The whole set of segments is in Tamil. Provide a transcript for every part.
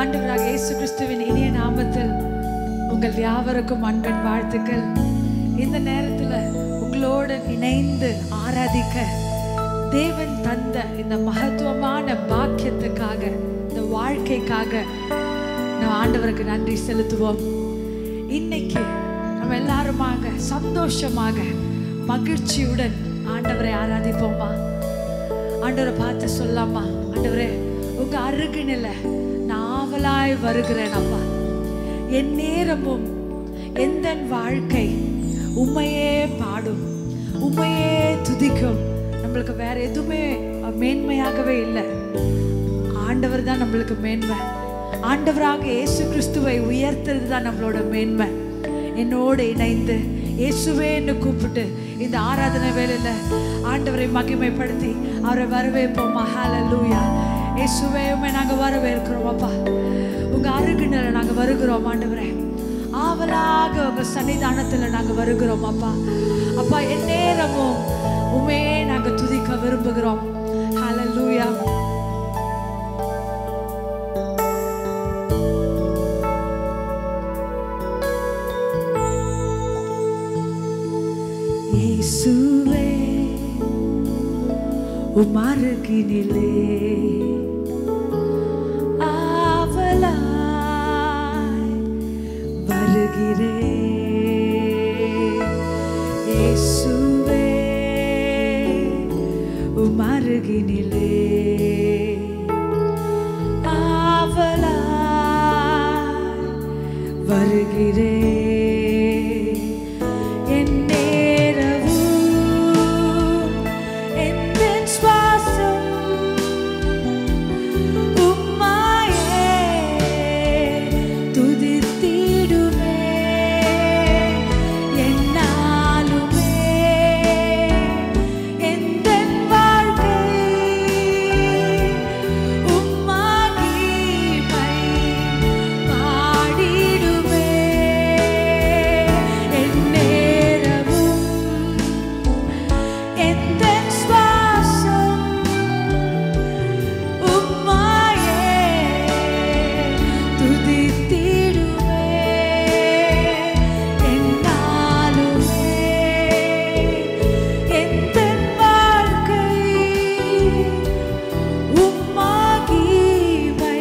ஆண்டவராக இயேசு கிறிஸ்துவின் இனிய நாமத்தில் உங்கள் யாவருக்கும் அன்பின் வாழ்த்துக்கள் இந்த நேரத்தில் உங்களோடு இணைந்து ஆராதிக்க தேவன் தந்த இந்த மகத்துவமான பாக்கியத்துக்காக இந்த வாழ்க்கைக்காக நம்ம ஆண்டவருக்கு நன்றி செலுத்துவோம் இன்னைக்கு நம்ம எல்லாருமாக சந்தோஷமாக மகிழ்ச்சியுடன் ஆண்டவரை ஆராதிப்போமா ஆண்டவரை பார்த்து சொல்லாமா ஆண்டவரே உங்க அருகினில நான் ஆவலாய் வருகிறேன் அப்பா என் நேரமும் எந்த வாழ்க்கை உண்மையே பாடும் உண்மையே துதிக்கும் நம்மளுக்கு வேற எதுவுமே மேன்மையாகவே இல்லை ஆண்டவர் தான் நம்மளுக்கு மேன்மை ஆண்டவராக இயேசு கிறிஸ்துவை உயர்த்துறது தான் நம்மளோட மேன்மை என்னோடு இணைந்து இயேசுவேன்னு கூப்பிட்டு இந்த ஆராதனை வேலையில ஆண்டவரை மகிமைப்படுத்தி அவரை வரவேற்போம் ஹalleluya இயேசுவே உம்மை நாங்க வரவேற்கிறோம் அப்பா உங்க அருகினர நாங்க வருகிறோம் ஆண்டவரே ஆவலாக உங்க சன்னிதானத்துல நாங்க வருகிறோம் அப்பா அப்பா எந்நேரமும் உண்மையே நாங்க துதிக்க விரும்புகிறோம் ஹalleluya இயேசுவே உமருகினிலே ஆவலாய் வருகிறேன் இயேசுவே உமருகினிலே ஆவலாய் வருகிறேன் என் நேரமும் எந்தன் சுவாசம் உம்மாயே துதித்திடுமே என்னாலுமே எந்தன் வாழ்க்கை உம்மாகிமை பாடிடுமே என் நேரமும் எந்தன் சுவாசம் உம்மாயே துதித்திடுவே என்னாலுமே எந்தன் வாழ்க்கை உம்மாகிமை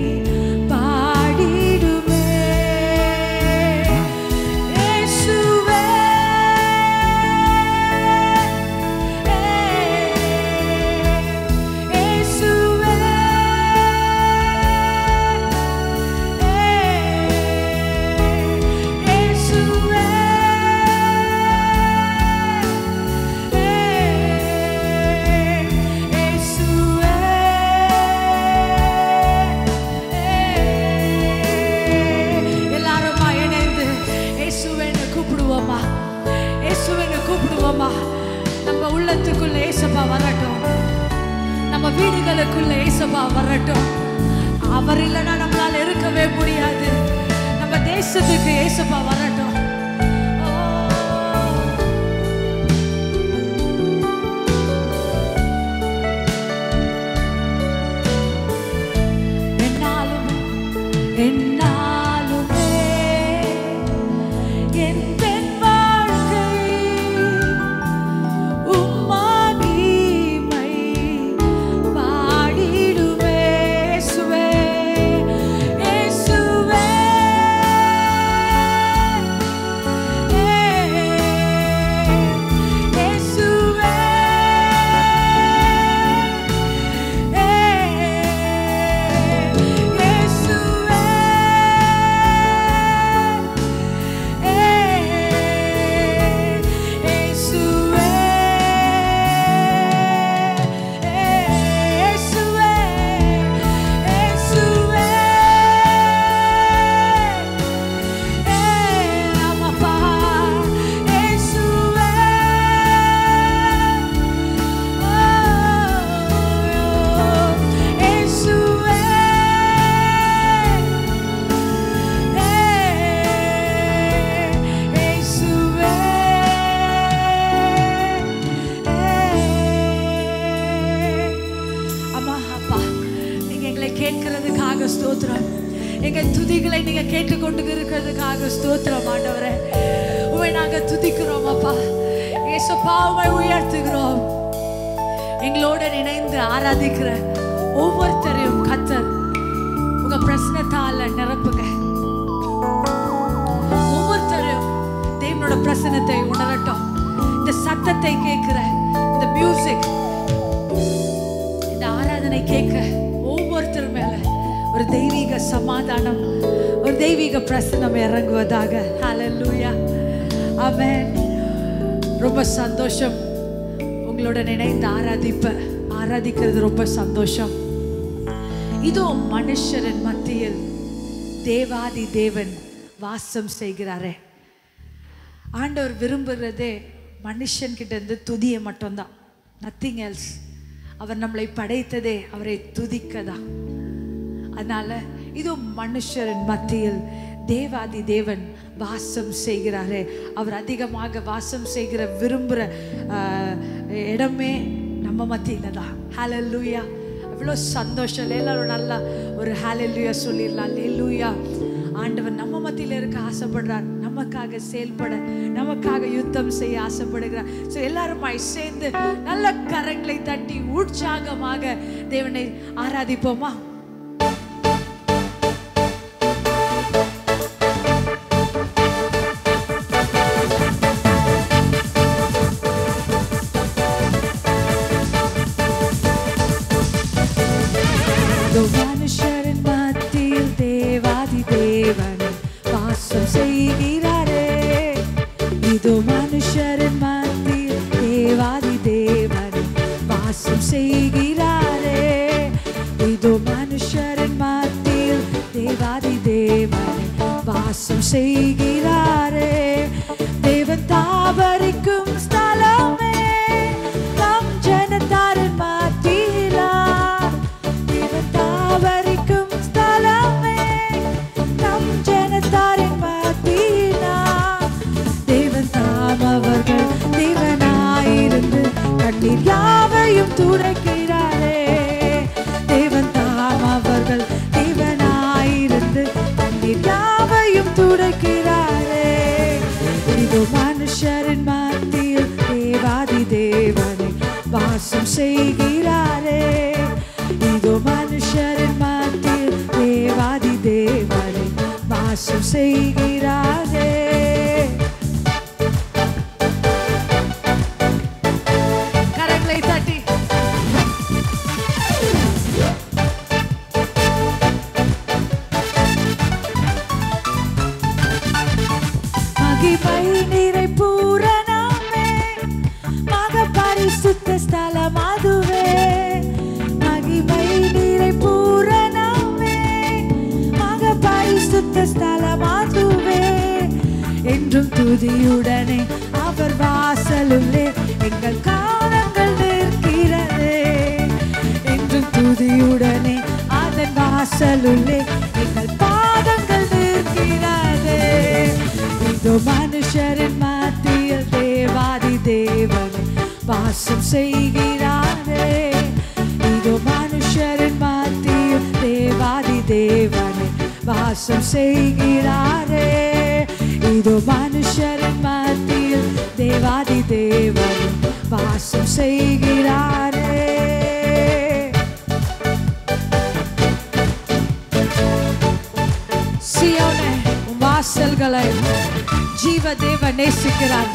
பாடிடுமே இயேசுவே இயேசுவே இயேசுவே இயேசுவே எல்லாருமா இணைந்து இயேசுவேன்னு கூப்பிடுவோமா இயேசுவேன்னு கூப்பிடுவோமா நம்ம உள்ளத்துக்குள்ள ஏசப்பா வரட்டும் நம்ம வீடுகளுக்குள்ள ஏசப்பா வரட்டும் அவர் இல்லைன்னா நம்மளால இருக்கவே முடியாது நம்ம தேசத்துக்கு ஏசப்பா வரட்டும் ஓ என்னாலும் என்னாலுமே என் பெண் வாழ்க்கை உம்மாகிமை பாடிடுமே இயேசுவே, இயேசுவே. துதிகளை நீங்க கேட்டுக்கொண்டு இருக்கிறதுக்காக ஸ்தோத்திரம் ஆண்டவரே உண்மை நாங்க துதிக்கிறோம் அப்பா ஏசப்பா உண்மை உயர்த்துகிறோம் எங்களோட இணைந்து ஆராதிக்கிற ஒவ்வொருத்தரையும் கத்தர் உங்க பிரசனத்தால நிரப்புங்க ஒவ்வொருத்தரும் தேவனோட பிரசனத்தை உணரட்டும் இந்த சத்தத்தை கேட்கிற இந்த மியூசிக் இந்த ஆராதனை கேட்க ஒவ்வொருத்தர் மேல ஒரு தெய்வீக சமாதானம் ஒரு தெய்வீக பிரசனம் இறங்குவதாக ஹalleluya ஆமென் ரொம்ப சந்தோஷம் உங்களோட நினைந்து ஆராதிப்ப ஆராதிக்கிறது ரொம்ப சந்தோஷம் இதோ மனுஷரின் மத்தியில் தேவாதி தேவன் வாசம் செய்கிறாரே ஆண்டவர் விரும்புகிறதே மனுஷன்கிட்ட இருந்து துதியை மட்டும்தான் நத்திங் எல்ஸ் அவர் நம்மளை படைத்ததே அவரை துதிக்கதான் அதனால இதோ மனுஷரின் மத்தியில் தேவாதி தேவன் வாசம் செய்கிறாரே அவர் அதிகமாக வாசம் செய்கிற விரும்புகிற ஆஹ், இடமே நம்ம மத்தியில தான் ஹalleluya அவ்வளோ சந்தோஷம் இல்லை? எல்லாரும் நல்லா ஒரு ஹalleluya சொல்லிடலாம் லேலூயா ஆண்டவர் நம்ம மத்தியில இருக்க ஆசைப்படுறார் நமக்காக செயல்பட நமக்காக யுத்தம் செய்ய ஆசைப்படுகிறார் ஸோ எல்லாருமாய் சேர்ந்து நல்ல கரங்களை தட்டி உற்சாகமாக தேவனை ஆராதிப்போமா இதோ மனுஷரின் மத்தியில் தேவாதி தேவன் வாசம் செய்கிறாரே இதோ மனுஷரின் மத்தியில் தேவாதி தேவன் வாசம் செய்கிறாரே இதோ மனுஷரின் மத்தியில் தேவாதி தேவன் வாசம் செய்கிறாரே தேவன் தாவரிக்கும் ஸ்தலமே நம் ஜனத்தாரின் மத்தியிலா தேவன் தாவரிக்கும் ஸ்தலமே நம் ஜனத்தாரின் மத்தியிலா தேவன் தாம் அவர்கள் தேவனாயிருந்து கண்ணீர் யாவையும் துடைக்கிறாரே தேவன் தாம் அவர்கள் தேவனாயிருந்து கண்ணீர் யாவையும் துடைக்கிறாரே இதோ மனுஷரின் மத்தியில் தேவாதி தேவனை வாசம் செய்கிறாரே இதோ மனுஷரின் மத்தியில் தேவாதி தேவனை வாசம் செய்கிறாரே கரங்களை தட்டி மகிமை நிறை பூரணமே மக பரிசுத்த ஸ்தலம் அதுவே மகிமை நிறை பூரணமே மக பரிசுத்த ஸ்தலம் அதுவே என்றும் துதியுடனே அவர் வாசலுள்ளே எங்கள் காலங்கள் நிற்கிறதே என்றும் துதியுடனே அதன் வாசலுள்ளே எங்கள் பாதங்கள் நிற்கிறதே இதோ மனுஷரின் மத்தியில் தேவாதி தேவன் வாசம் செய்கிறாரே இதோ மனுஷரின் மத்தியில் தேவாதி தேவன் வாசம் செய்கிறாரே இதோ மனுஷரின் மத்தியில் தேவாதி தேவன் வாசம் செய்கிறாரே சியோனே உன் வாசல்களை ஜீவ தேவ நேசிக்கிறார்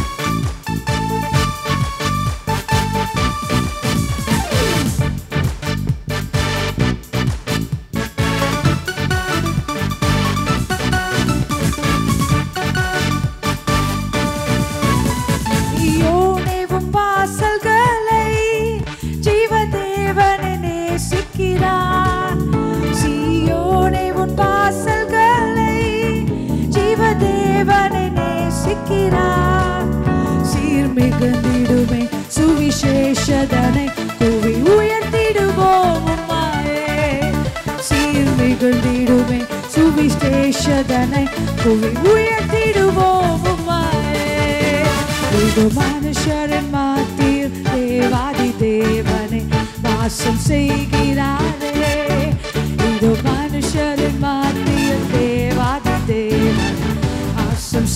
யோனே உன் வாசல்களை ஜீவ தேவனை நேசிக்கிறார் சியோனே உன் வாசல்களை ஜீவ தேவனை நேசிக்கிறார் சீர் மிகுந்திடுமே சுவிசேஷதனை கூவி உயர்த்திடுவோம் உம்மாயே சீர் மிகுந்திடுமே சுவிசேஷதனை கூவி உயர்த்திடுவோம் உம்மாயே இது மனுஷரின் மத்தியில் தேவாதி தேவனை வாசம் செய்கிறாரே இது மனுஷரின் மத்தியில்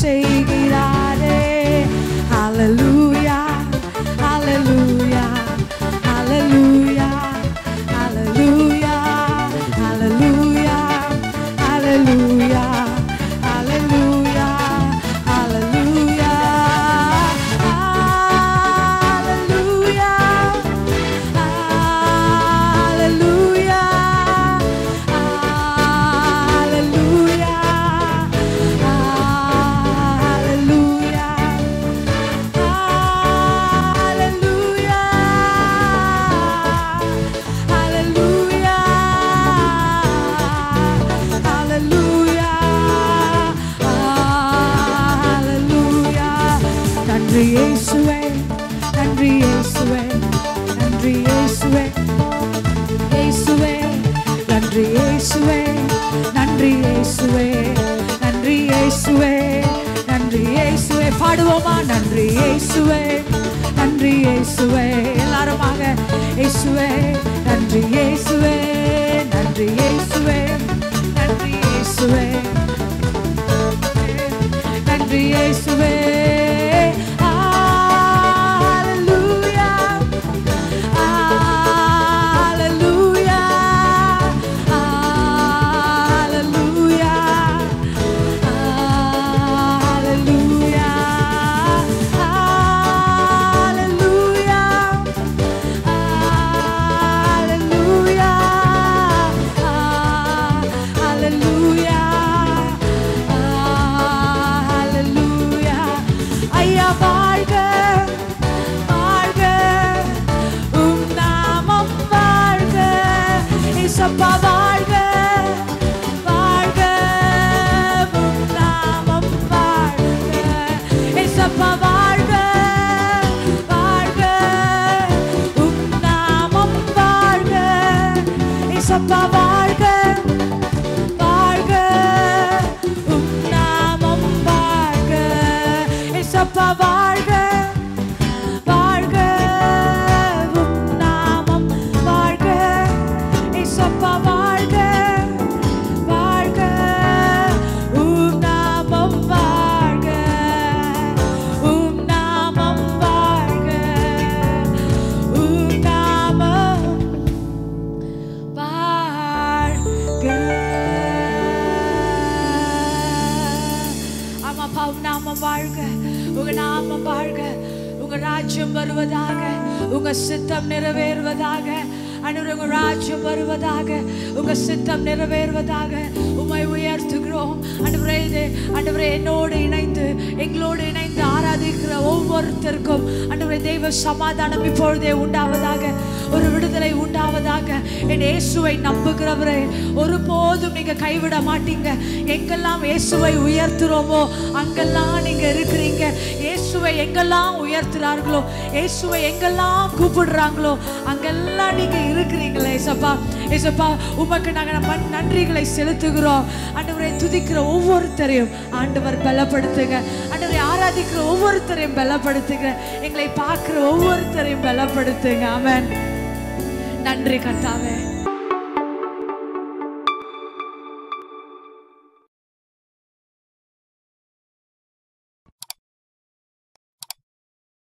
செய்கிறாரே ஹalleluya ஹalleluya ஹalleluya ஹalleluya ஹalleluya ஹalleluya ஹalleluya ஹalleluya ஹalleluya ஹalleluya ஹalleluya ஹalleluya ஹalleluya ஹalleluya ஹalleluya ஹalleluya நன்றி இயேசுவே நன்றி இயேசுவே நன்றி இயேசுவே இயேசுவே நன்றி இயேசுவே நன்றி இயேசுவே நன்றி இயேசுவே நன்றி இயேசுவே பாடுவோமா நன்றி இயேசுவே நன்றி இயேசுவே எல்லாருமாக இயேசுவே நன்றி இயேசுவே நன்றி இயேசுவே நன்றி இயேசுவே நன்றி இயேசுவே ஹalleluya ஹalleluya ஹalleluya ஹalleluya ஹalleluya ஹalleluya ஹalleluya ஹalleluya ஐயா வாழ்க வாழ்க உம் நாமம் வாழ்க இசப்பா வாழ்க வாழ்க உம் நாமம் வாழ்க இசப்பா வாழ்க வாழ்க உம் நாமம் வாழ்க இசப்பா வாழ்க வாழ்க உம் நாமம் வாழ்க இசப்பா வாழ்க வாழ்க உம் நாமம் வாழ்க இசப்பா வாழ்க வாழ்க உம் நாமம் வாழ்க உம் நாமம் வாழ்க உம் நாமம் வாழ்க ஆமாப்பா உங்க நாமம் வாழ்க உங்க நாமம் வாழ்க உங்க ராஜ்யம் வருவதாக உங்க சித்தம் நிறைவேறுவதாக அன்று உங்க ராஜ்யம் வருவதாக உங்க சித்தம் நிறைவேறுவதாக உம்மை உயர்த்துகிறோம் அன்றுவரே இது அன்றுவரே என்னோடு இணைந்து எங்களோடு இணைந்து ஆராதிக்கிற ஒவ்வொருத்தருக்கும் அன்றுவரே தெய்வ சமாதானம் இப்பொழுதே உண்டாவதாக ஒரு விடுதலை உண்டாவதாக என் இயேசுவை நம்புகிறவரே ஒருபோதும் நீங்க கைவிட மாட்டீங்க எங்கெல்லாம் இயேசுவை உயர்த்துறோமோ அங்கெல்லாம் நீங்க இருக்கிறீங்க இயேசுவை எங்கெல்லாம் உயர்த்துறார்களோ இயேசுவை எங்கெல்லாம் கூப்பிடுறாங்களோ அங்கெல்லாம் நீங்க இருக்கிறீங்களே ஏசப்பா ஏசப்பா உமக்கு நாங்கள் நம்ம நன்றிகளை செலுத்துகிறோம் ஆண்டவரை துதிக்கிற ஒவ்வொருத்தரையும் ஆண்டவர் பலப்படுத்துங்க ஆண்டவரை ஆராதிக்கிற ஒவ்வொருத்தரையும் பலப்படுத்துங்க எங்களை பார்க்கிற ஒவ்வொருத்தரையும் பலப்படுத்துங்க ஆமென் நன்றி கர்த்தாவே